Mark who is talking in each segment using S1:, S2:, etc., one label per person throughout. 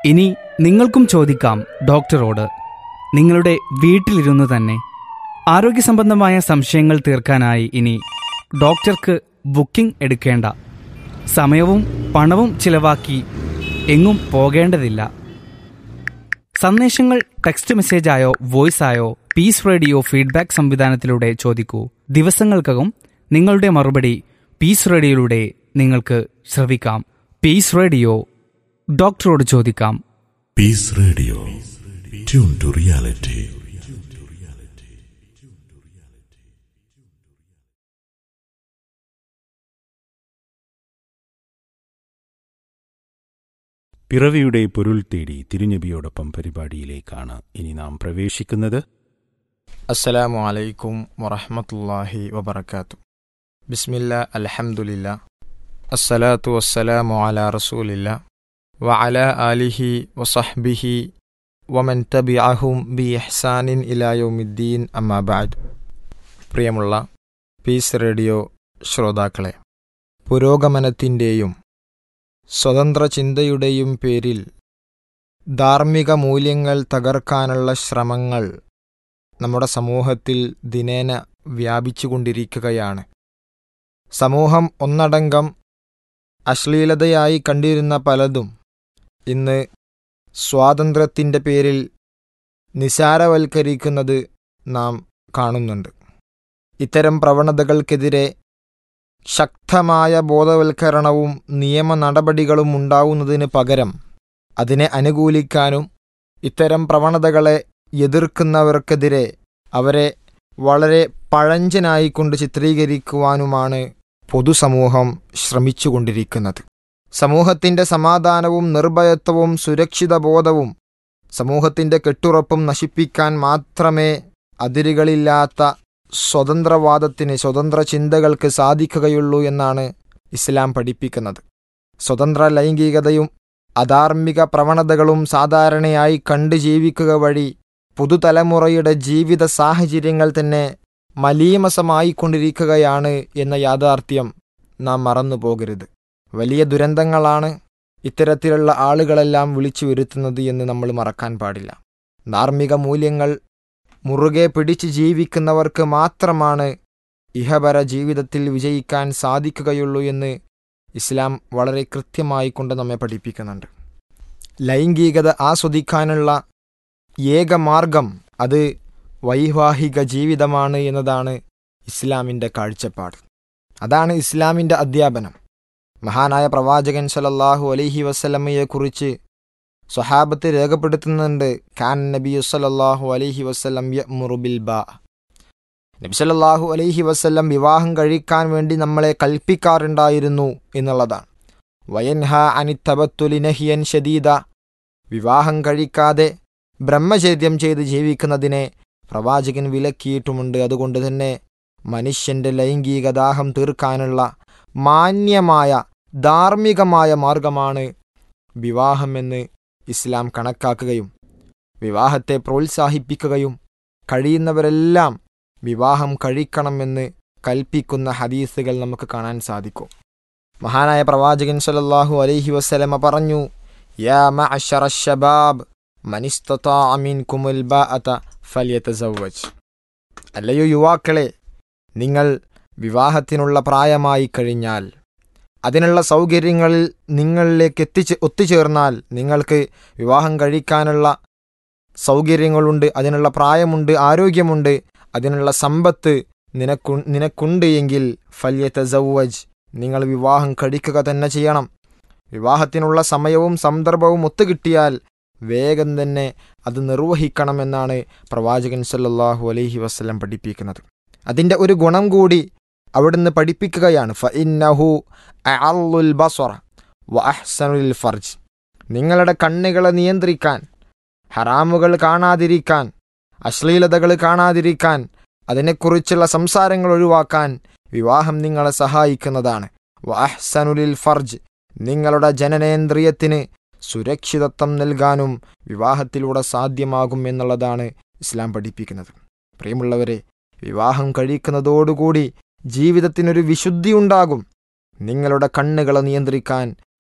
S1: ഇനി നിങ്ങൾക്കും ചോദിക്കാം ഡോക്ടറോട് നിങ്ങളുടെ വീട്ടിലിരുന്ന് തന്നെ ആരോഗ്യ സംബന്ധമായ സംശയങ്ങൾ തീർക്കാനായി ഇനി ഡോക്ടർക്ക് ബുക്കിംഗ് എടുക്കേണ്ട സമയവും പണവും ചിലവാക്കി എങ്ങും പോകേണ്ടതില്ല സന്ദേശങ്ങൾ ടെക്സ്റ്റ് മെസ്സേജായോ വോയിസായോ പീസ് റേഡിയോ ഫീഡ്ബാക്ക് സംവിധാനത്തിലൂടെ ചോദിക്കൂ ദിവസങ്ങൾക്കകം നിങ്ങളുടെ മറുപടി പീസ് റേഡിയോയിലൂടെ നിങ്ങൾക്ക് ശ്രവിക്കാം പീസ് റേഡിയോ ഡോക്ടറോട് ചോദിക്കാം
S2: peace radio tune to reality
S3: പിറവിയുടെ പൊരുൾ തേടി തിരുനബിയോടൊപ്പം പരിപാടിയിലേക്കാണ് ഇനി നാം പ്രവേശിക്കുന്നത്
S4: അസ്സലാമു അലൈക്കും വറഹമത്തല്ലാഹി വബർക്കാത്തു ബിസ്മില്ല അൽഹംദുലില്ല അസ്സലാത്തു വസ്സലാമു അല റസൂലില്ല വ അല ആലിഹി വസഹ്ബിഹി വമൻ തബിഅഹും ബി ഇഹ്സാനിൻ ഇലായോമിദ്ദീൻ അമ്മാബാദ് പ്രിയമുള്ള പീസ് റേഡിയോ ശ്രോതാക്കളെ പുരോഗമനത്തിൻ്റെയും സ്വതന്ത്ര ചിന്തയുടെയും പേരിൽ ധാർമ്മിക മൂല്യങ്ങൾ തകർക്കാനുള്ള ശ്രമങ്ങൾ നമ്മുടെ സമൂഹത്തിൽ ദിനേന വ്യാപിച്ചുകൊണ്ടിരിക്കുകയാണ് സമൂഹം ഒന്നടങ്കം അശ്ലീലതയായി കണ്ടിരുന്ന പലതും ഇന്ന് സ്വാതന്ത്ര്യത്തിൻ്റെ പേരിൽ നിസാരവൽക്കരിക്കുന്നത് നാം കാണുന്നുണ്ട് ഇത്തരം പ്രവണതകൾക്കെതിരെ ശക്തമായ ബോധവൽക്കരണവും നിയമ നടപടികളും ഉണ്ടാവുന്നതിന് പകരം അതിനെ അനുകൂലിക്കാനും ഇത്തരം പ്രവണതകളെ എതിർക്കുന്നവർക്കെതിരെ അവരെ വളരെ പഴഞ്ചനായിക്കൊണ്ട് ചിത്രീകരിക്കുവാനുമാണ് പൊതുസമൂഹം ശ്രമിച്ചുകൊണ്ടിരിക്കുന്നത് സമൂഹത്തിൻ്റെ സമാധാനവും നിർഭയത്വവും സുരക്ഷിത ബോധവും സമൂഹത്തിൻ്റെ കെട്ടുറപ്പും നശിപ്പിക്കാൻ മാത്രമേ അതിരുകളില്ലാത്ത സ്വതന്ത്രവാദത്തിന് സ്വതന്ത്ര ചിന്തകൾക്ക് സാധിക്കുകയുള്ളൂ എന്നാണ് ഇസ്ലാം പഠിപ്പിക്കുന്നത് സ്വതന്ത്ര ലൈംഗികതയും അധാർമിക പ്രവണതകളും സാധാരണയായി കണ്ടു ജീവിക്കുക വഴി പുതുതലമുറയുടെ ജീവിത സാഹചര്യങ്ങൾ തന്നെ മലീമസമായിക്കൊണ്ടിരിക്കുകയാണ് എന്ന യാഥാർത്ഥ്യം നാം മറന്നു പോകരുത് വലിയ ദുരന്തങ്ങളാണ് ഇത്തരത്തിലുള്ള ആളുകളെല്ലാം വിളിച്ചു വരുത്തുന്നത് എന്ന് നമ്മൾ മറക്കാൻ പാടില്ല ധാർമ്മിക മൂല്യങ്ങൾ മുറുകെ പിടിച്ച് ജീവിക്കുന്നവർക്ക് മാത്രമാണ് ഇഹപര ജീവിതത്തിൽ വിജയിക്കാൻ സാധിക്കുകയുള്ളൂ എന്ന് ഇസ്ലാം വളരെ കൃത്യമായി കൊണ്ട് നമ്മെ പഠിപ്പിക്കുന്നുണ്ട് ലൈംഗികത ആസ്വദിക്കാനുള്ള ഏക മാർഗം അത് വൈവാഹിക ജീവിതമാണ് എന്നതാണ് ഇസ്ലാമിൻ്റെ കാഴ്ചപ്പാട് അതാണ് ഇസ്ലാമിൻ്റെ അധ്യാപനം മഹാനായ പ്രവാചകൻ സലല്ലാഹു അലൈഹി വസ്ലമയെക്കുറിച്ച് സ്വഹാബത്ത് രേഖപ്പെടുത്തുന്നുണ്ട് ഖാൻ നബി സലല്ലാഹു അലൈഹി വസ്ലം യമുറുബിൽ ബാ നബി സല്ലല്ലാഹു അലൈഹി വസ്ല്ലം വിവാഹം കഴിക്കാൻ വേണ്ടി നമ്മളെ കൽപ്പിക്കാറുണ്ടായിരുന്നു എന്നുള്ളതാണ് വയൻഹ അനിത്തബത്തുലി നഹിയൻ ഷദീദ വിവാഹം കഴിക്കാതെ ബ്രഹ്മചര്യം ചെയ്ത് ജീവിക്കുന്നതിനെ പ്രവാചകൻ വിലക്കിയിട്ടുമുണ്ട് അതുകൊണ്ട് തന്നെ മനുഷ്യന്റെ ലൈംഗിക ദാഹം തീർക്കാനുള്ള മാന്യമായ ധാർമ്മികമായ മാർഗമാണ് വിവാഹമെന്ന് ഇസ്ലാം കണക്കാക്കുകയും വിവാഹത്തെ പ്രോത്സാഹിപ്പിക്കുകയും കഴിയുന്നവരെല്ലാം വിവാഹം കഴിക്കണമെന്ന് കൽപ്പിക്കുന്ന ഹദീസുകൾ നമുക്ക് കാണാൻ സാധിക്കും മഹാനായ പ്രവാചകൻ സല്ലല്ലാഹു അലൈഹി വസല്ലമ പറഞ്ഞു യാ മഅശറ ശബാബ് മനിസ്തതാഅ മിൻകുമുൽ ബാഅത ഫല്യതസവ്വജ് അല്ലയോ യുവാക്കളെ നിങ്ങൾ വിവാഹത്തിനുള്ള പ്രായമായി കഴിഞ്ഞാൽ അതിനുള്ള സൗകര്യങ്ങളിൽ നിങ്ങളിലേക്ക് എത്തിച്ച് ഒത്തുചേർന്നാൽ നിങ്ങൾക്ക് വിവാഹം കഴിക്കാനുള്ള സൗകര്യങ്ങളുണ്ട് അതിനുള്ള പ്രായമുണ്ട് ആരോഗ്യമുണ്ട് അതിനുള്ള സമ്പത്ത് നിനക്കു നിനക്കുണ്ട് എങ്കിൽ ഫല്യത്ത സൗവജ് നിങ്ങൾ വിവാഹം കഴിക്കുക തന്നെ ചെയ്യണം വിവാഹത്തിനുള്ള സമയവും സന്ദർഭവും ഒത്തുകിട്ടിയാൽ വേഗം തന്നെ അത് നിർവഹിക്കണമെന്നാണ് പ്രവാചകൻ സല്ലല്ലാഹു അലൈഹി വസ്ലം പഠിപ്പിക്കുന്നത് അതിൻ്റെ ഒരു ഗുണം കൂടി അവിടുന്ന് പഠിപ്പിക്കുകയാണ് ഫഇന്നഹു അഅള്ളുൽ ബസ്വറ വ അഹ്സനുൽ ഫർജ് നിങ്ങളുടെ കണ്ണുകളെ നിയന്ത്രിക്കാൻ ഹറാമുകൾ കാണാതിരിക്കാൻ അശ്ലീലതകൾ കാണാതിരിക്കാൻ അതിനെക്കുറിച്ചുള്ള സംസാരങ്ങൾ ഒഴിവാക്കാൻ വിവാഹം നിങ്ങളെ സഹായിക്കുന്നതാണ് വഹ്സനുലിൽ ഫർജ് നിങ്ങളുടെ ജനനേന്ദ്രിയത്തിന് സുരക്ഷിതത്വം നൽകാനും വിവാഹത്തിലൂടെ സാധ്യമാകും എന്നുള്ളതാണ് ഇസ്ലാം പഠിപ്പിക്കുന്നത് പ്രിയമുള്ളവരെ വിവാഹം കഴിക്കുന്നതോടുകൂടി ജീവിതത്തിനൊരു വിശുദ്ധി ഉണ്ടാകും നിങ്ങളുടെ കണ്ണുകളെ നിയന്ത്രിക്കാൻ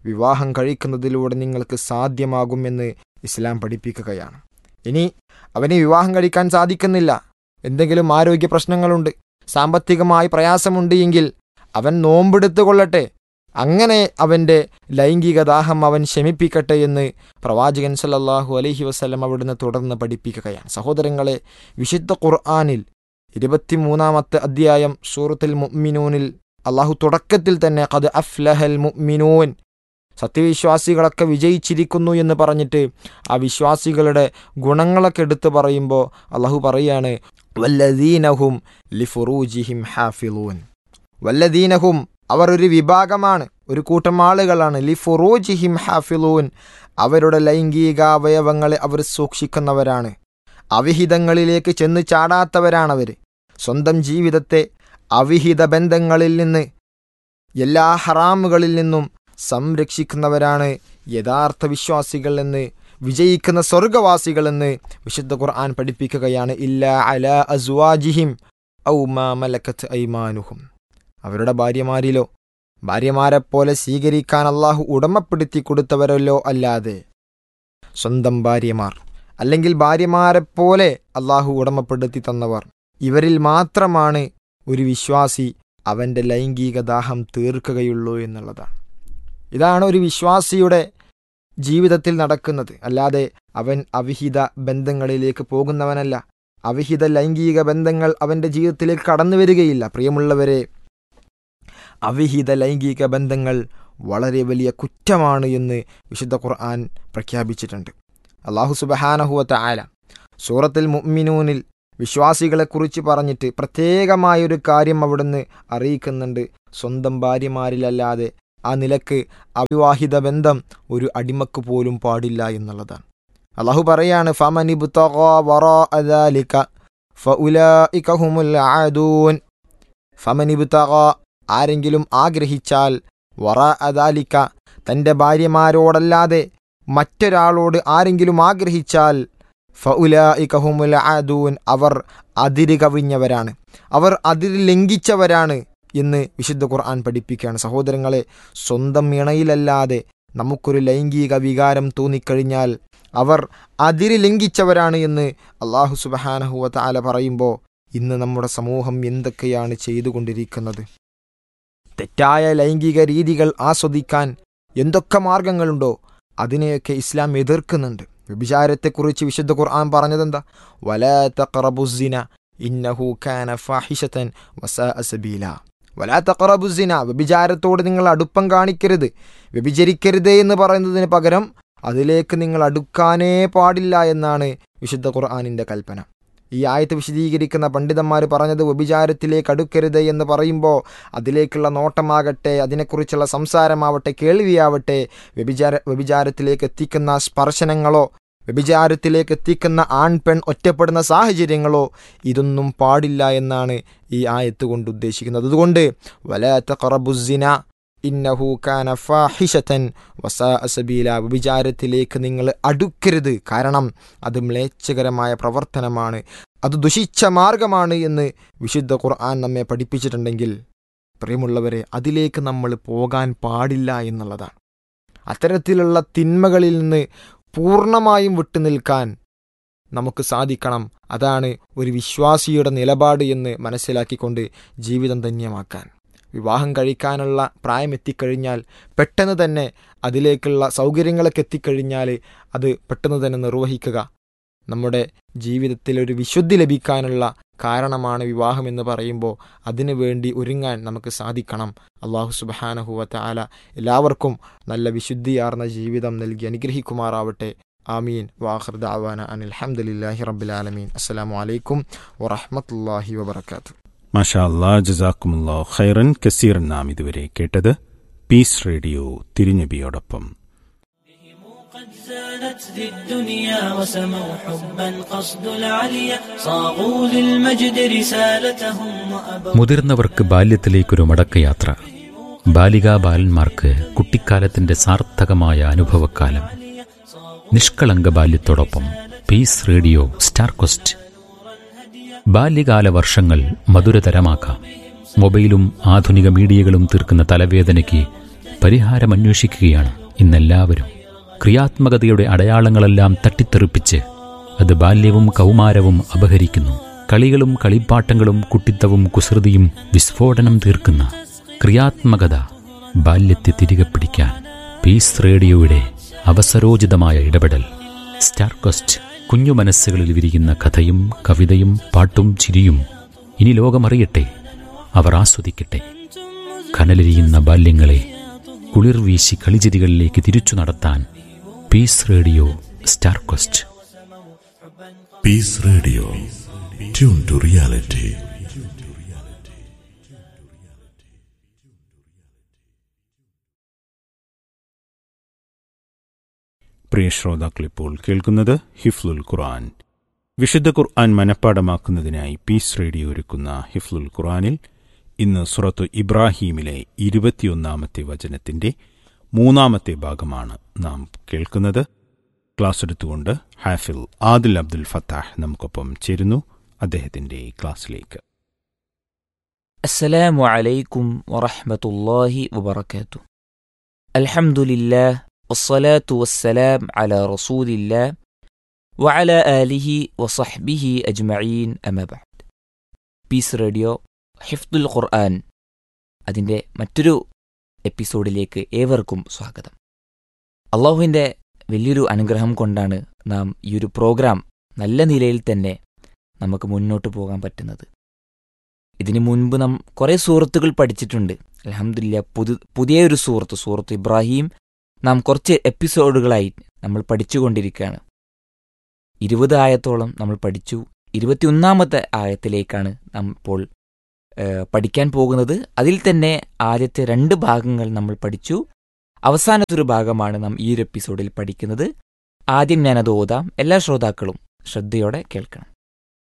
S4: വിവാഹം കഴിക്കുന്നതിലൂടെ നിങ്ങൾക്ക് സാധ്യമാകുമെന്ന് ഇസ്ലാം പഠിപ്പിക്കുകയാണ് ഇനി അവന് വിവാഹം കഴിക്കാൻ സാധിക്കുന്നില്ല എന്തെങ്കിലും ആരോഗ്യ പ്രശ്നങ്ങളുണ്ട് സാമ്പത്തികമായി പ്രയാസമുണ്ട് എങ്കിൽ അവൻ നോമ്പെടുത്തു കൊള്ളട്ടെ അങ്ങനെ അവൻ്റെ ലൈംഗിക ദാഹം അവൻ ശമിപ്പിക്കട്ടെ എന്ന് പ്രവാചകൻ സല്ലല്ലാഹു അലൈഹി വസല്ലം അവിടുന്ന് തുടർന്ന് പഠിപ്പിക്കുകയാണ് സഹോദരങ്ങളെ വിശുദ്ധ ഖുർആാനിൽ ഇരുപത്തിമൂന്നാമത്തെ അധ്യായം സൂറത്തുൽ മുഅ്മിനൂനിൽ അള്ളാഹു തുടക്കത്തിൽ തന്നെ ഖദ് അഫ്ലഹൽ മുഅ്മിനൂൻ സത്യവിശ്വാസികളൊക്കെ വിജയിച്ചിരിക്കുന്നു എന്ന് പറഞ്ഞിട്ട് ആ വിശ്വാസികളുടെ ഗുണങ്ങളൊക്കെ എടുത്തു പറയുമ്പോൾ അള്ളാഹു പറയാണ് വല്ലദീനഹും ലിഫുറൂജിഹിം ഹാഫിലൂൻ വല്ലദീനഹും അവർ ഒരു വിഭാഗമാണ് ഒരു കൂട്ടം ആളുകളാണ് ലിഫുറൂജിഹിം ഹാഫിലൂൻ അവരുടെ ലൈംഗികാവയവങ്ങളെ അവർ സൂക്ഷിക്കുന്നവരാണ് അവിഹിതങ്ങളിലേക്ക് ചെന്ന് ചാടാത്തവരാണവർ സ്വന്തം ജീവിതത്തെ അവിഹിത ബന്ധങ്ങളിൽ നിന്ന് എല്ലാ ഹറാമുകളിൽ നിന്നും സംരക്ഷിക്കുന്നവരാണ് യഥാർത്ഥ വിശ്വാസികൾ എന്ന് വിജയിക്കുന്ന സ്വർഗവാസികൾ എന്ന് വിശുദ്ധ ഖുർആൻ പഠിപ്പിക്കുകയാണ് ഇല്ല അല അസ്വാജിഹിം ഔ മാ മലക്കത്ത് ഐമാനുഹും അവരുടെ ഭാര്യമാരിലോ ഭാര്യമാരെപ്പോലെ സ്വീകരിക്കാൻ അള്ളാഹു ഉടമപ്പെടുത്തി കൊടുത്തവരല്ലോ അല്ലാതെ സ്വന്തം ഭാര്യമാർ അല്ലെങ്കിൽ ഭാര്യമാരെപ്പോലെ അള്ളാഹു ഉടമപ്പെടുത്തി തന്നവർ ഇവരിൽ മാത്രമാണ് ഒരു വിശ്വാസി അവൻ്റെ ലൈംഗിക ദാഹം തീർക്കുകയുള്ളൂ എന്നുള്ളതാണ് ഇതാണ് ഒരു വിശ്വാസിയുടെ ജീവിതത്തിൽ നടക്കുന്നത് അല്ലാതെ അവൻ അവിഹിത ബന്ധങ്ങളിലേക്ക് പോകുന്നവനല്ല അവിഹിത ലൈംഗിക ബന്ധങ്ങൾ അവൻ്റെ ജീവിതത്തിലേക്ക് കടന്നു വരികയില്ല പ്രിയമുള്ളവരെ അവിഹിത ലൈംഗിക ബന്ധങ്ങൾ വളരെ വലിയ കുറ്റമാണ് എന്ന് വിശുദ്ധ ഖുർആൻ പ്രഖ്യാപിച്ചിട്ടുണ്ട് അള്ളാഹു സുബഹാനഹുവത്ത ആല സൂറത്തിൽ മുഅ്മിനൂനിൽ വിശ്വാസികളെക്കുറിച്ച് പറഞ്ഞിട്ട് പ്രത്യേകമായൊരു കാര്യം അവിടുന്ന് അറിയിക്കുന്നുണ്ട് സ്വന്തം ഭാര്യമാരിലല്ലാതെ ആ നിലക്ക് അവിവാഹിത ബന്ധം ഒരു അടിമക്ക് പോലും പാടില്ല എന്നുള്ളതാണ് അള്ളാഹു പറയാണ് ഫമനിബ്തഗാ വറാഅ ഫഉലായിക ഹുമുൽ ആദൂൻ ഫമനിബ്തഗാ ആരെങ്കിലും ആഗ്രഹിച്ചാൽ വറാഅ തൻ്റെ ഭാര്യമാരോടല്ലാതെ മറ്റൊരാളോട് ആരെങ്കിലും ആഗ്രഹിച്ചാൽ ഫഉലായിക ഹുമുൽ ആദൂൻ അവർ അതിര് കവിഞ്ഞവരാണ് അവർ അതിര് ലംഘിച്ചവരാണ് എന്ന് വിശുദ്ധ ഖുർആൻ പഠിപ്പിക്കുകയാണ് സഹോദരങ്ങളെ സ്വന്തം ഇണയിലല്ലാതെ നമുക്കൊരു ലൈംഗിക വികാരം തോന്നിക്കഴിഞ്ഞാൽ അവർ അതിര് ലംഘിച്ചവരാണ് എന്ന് അള്ളാഹു സുബഹാനഹുവ താല പറയുമ്പോൾ ഇന്ന് നമ്മുടെ സമൂഹം എന്തൊക്കെയാണ് ചെയ്തുകൊണ്ടിരിക്കുന്നത് തെറ്റായ ലൈംഗിക രീതികൾ ആസ്വദിക്കാൻ എന്തൊക്കെ മാർഗങ്ങളുണ്ടോ അതിനെയൊക്കെ ഇസ്ലാം എതിർക്കുന്നുണ്ട് വ്യഭിചാരത്തെക്കുറിച്ച് വിശുദ്ധ ഖുർആൻ പറഞ്ഞതെന്താ വലാ തഖറബുസിന ഇന്നഹു കാന ഫാഹിഷതൻ വസാ സബീല വലാ തഖറബുസിന വ്യഭിചാരത്തോട് നിങ്ങൾ അടുപ്പം കാണിക്കരുത് വ്യഭിചരിക്കരുതേ എന്ന് പറയുന്നതിന് പകരം അതിലേക്ക് നിങ്ങൾ അടുക്കാനേ പാടില്ല എന്നാണ് വിശുദ്ധ ഖുർആാനിൻ്റെ കൽപ്പന ഈ ആയത്ത് വിശദീകരിക്കുന്ന പണ്ഡിതന്മാർ പറഞ്ഞത് വ്യഭിചാരത്തിലേക്ക് അടുക്കരുത് എന്ന് പറയുമ്പോൾ അതിലേക്കുള്ള നോട്ടമാകട്ടെ അതിനെക്കുറിച്ചുള്ള സംസാരമാവട്ടെ കേൾവിയാവട്ടെ വ്യഭിചാര വ്യഭിചാരത്തിലേക്ക് എത്തിക്കുന്ന സ്പർശനങ്ങളോ വ്യഭിചാരത്തിലേക്ക് എത്തിക്കുന്ന ആൺ പെൺ ഒറ്റപ്പെടുന്ന സാഹചര്യങ്ങളോ ഇതൊന്നും പാടില്ല എന്നാണ് ഈ ആയത്ത് കൊണ്ട് ഉദ്ദേശിക്കുന്നത് അതുകൊണ്ട് വലാത്ത കറബുസിന ഇന്നഹു കാന ഫാഹിഷത്തൻ വസാ അസബീല വ്യഭിചാരത്തിലേക്ക് നിങ്ങൾ അടുക്കരുത് കാരണം അത് മ്ലേച്ഛകരമായ പ്രവർത്തനമാണ് അത് ദുഷിച്ച മാർഗമാണ് എന്ന് വിശുദ്ധ ഖുർആൻ നമ്മെ പഠിപ്പിച്ചിട്ടുണ്ടെങ്കിൽ പ്രിയമുള്ളവരെ അതിലേക്ക് നമ്മൾ പോകാൻ പാടില്ല എന്നുള്ളതാണ് അത്തരത്തിലുള്ള തിന്മകളിൽ നിന്ന് പൂർണ്ണമായും വിട്ടുനിൽക്കാൻ നമുക്ക് സാധിക്കണം അതാണ് ഒരു വിശ്വാസിയുടെ നിലപാട് എന്ന് മനസ്സിലാക്കിക്കൊണ്ട് ജീവിതം ധന്യമാക്കാൻ വിവാഹം കഴിക്കാനുള്ള പ്രായം എത്തിക്കഴിഞ്ഞാൽ പെട്ടെന്ന് തന്നെ അതിലേക്കുള്ള സൗകര്യങ്ങളൊക്കെ എത്തിക്കഴിഞ്ഞാൽ അത് പെട്ടെന്ന് തന്നെ നിർവഹിക്കുക നമ്മുടെ ജീവിതത്തിൽ ഒരു വിശുദ്ധി ലഭിക്കാനുള്ള കാരണമാണ് വിവാഹം എന്ന് പറയുമ്പോൾ അതിനു വേണ്ടി ഒരുങ്ങാൻ നമുക്ക് സാധിക്കണം അള്ളാഹു സുബഹാനഹുവത്ത ആല എല്ലാവർക്കും നല്ല വിശുദ്ധിയാർന്ന ജീവിതം നൽകി അനുഗ്രഹിക്കുമാറാവട്ടെ ആമീൻ വാഹർ ദാവാന അനിൽ അഹമ്മദില്ലാഹി റബ്ബുലാലമീൻ അസ്സലാമു അലൈക്കും വറഹമത്തല്ലാഹി വബർക്കാത്തു
S3: മാഷാ അല്ലാ ജസാക്കുമുല്ലാ ഖൈറൻ കസീർ നാം ഇതുവരെ കേട്ടത് പീസ് റേഡിയോ തിരുനബിയോടൊപ്പം
S5: قد زانت ذي الدنيا وسموا حبا قصد العليا صاغوا للمجد رسالتهم وأبوا
S6: മുതിർന്നവർക്ക് ബാല്യത്തിലേക്കൊരു മടക്കയാത്ര ബാലികാ ബാലന്മാർക്ക് കുട്ടിക്കാലത്തിന്റെ സാർത്ഥകമായ അനുഭവക്കാലം നിഷ്കളങ്ക ബാല്യത്തോടൊപ്പം പീസ് റേഡിയോ സ്റ്റാർ ക്വസ്റ്റ് ബാല്യകാല വർഷങ്ങൾ മധുരതരമാക്കാം മൊബൈലും ആധുനിക മീഡിയകളും തീർക്കുന്ന തലവേദനയ്ക്ക് പരിഹാരം അന്വേഷിക്കുകയാണ് ഇന്നെല്ലാവരും ക്രിയാത്മകതയുടെ അടയാളങ്ങളെല്ലാം തട്ടിത്തെറിപ്പിച്ച് അത് ബാല്യവും കൗമാരവും അപഹരിക്കുന്നു കളികളും കളിപ്പാട്ടങ്ങളും കുട്ടിത്തവും കുസൃതിയും വിസ്ഫോടനം തീർക്കുന്ന ക്രിയാത്മകത ബാല്യത്തെ തിരികെ പിടിക്കാൻ പീസ് റേഡിയോയുടെ അവസരോചിതമായ ഇടപെടൽ സ്റ്റാർകസ്റ്റ് കുഞ്ഞു മനസ്സുകളിൽ വിരിയുന്ന കഥയും കവിതയും പാട്ടും ചിരിയും ഇനി ലോകമറിയട്ടെ അവർ ആസ്വദിക്കട്ടെ കനലിരിയുന്ന ബാല്യങ്ങളെ കുളിർ വീശി കളിചിരികളിലേക്ക് തിരിച്ചു നടത്താൻ peace radio star quest
S2: Peace Radio. Tune to reality.
S3: പ്രിയ ശ്രോതാക്കളിപ്പോൾ കേൾക്കുന്നത് ഹിഫ്ലുൽ ഖുർആൻ വിശുദ്ധ ഖുർആൻ മനഃപ്പാടമാക്കുന്നതിനായി പീസ് റേഡിയോ ഒരുക്കുന്ന ഹിഫ്ലുൽ ഖുർആനിൽ ഇന്ന് സുറത്തു ഇബ്രാഹീമിലെ ഇരുപത്തിയൊന്നാമത്തെ വചനത്തിന്റെ മൂന്നാമത്തെ ഭാഗമാണ് നാം കേൾക്കുന്നത് ക്ലാസ് എടുത്തുകൊണ്ട് ഹാഫിൽ ആദിൽ അബ്ദുൽ ഫത്താഹ് നമുക്കൊപ്പം ചേരുന്നു അദ്ദേഹത്തിന്റെ ക്ലാസ്സിലേക്ക്
S7: السلام عليكم ورحمة الله وبركاته الحمد لله والصلاة والسلام على رسول الله وعلى آله وصحبه أجمعين أما بعد പീസ് റേഡിയോ ഹിഫ്ദുൽ ഖുർആൻ അതിൻ്റെ മറ്റൊരു എപ്പിസോഡിലേക്ക് ഏവർക്കും സ്വാഗതം അള്ളാഹുവിൻ്റെ വലിയൊരു അനുഗ്രഹം കൊണ്ടാണ് നാം ഈ ഒരു പ്രോഗ്രാം നല്ല നിലയിൽ തന്നെ നമുക്ക് മുന്നോട്ട് പോകാൻ പറ്റുന്നത് ഇതിനു മുൻപ് നാം കുറേ സൂറത്തുകൾ പഠിച്ചിട്ടുണ്ട് അലഹമില്ല പുതു പുതിയ ഒരു സൂറത്ത് സൂറത്ത് ഇബ്രാഹിം നാം കുറച്ച് എപ്പിസോഡുകളായി നമ്മൾ പഠിച്ചുകൊണ്ടിരിക്കുകയാണ് ഇരുപത് ആയത്തോളം നമ്മൾ പഠിച്ചു ഇരുപത്തിയൊന്നാമത്തെ ആയത്തിലേക്കാണ് നാം ഇപ്പോൾ ഏഹ്, പഠിക്കാൻ പോകുന്നത് അതിൽ തന്നെ ആദ്യത്തെ രണ്ട് ഭാഗങ്ങൾ നമ്മൾ പഠിച്ചു അവസാനത്തൊരു ഭാഗമാണ് നാം ഈ ഒരു എപ്പിസോഡിൽ പഠിക്കുന്നത് ആദ്യം ഞാനത് ഓതാം എല്ലാ ശ്രോതാക്കളും ശ്രദ്ധയോടെ കേൾക്കണം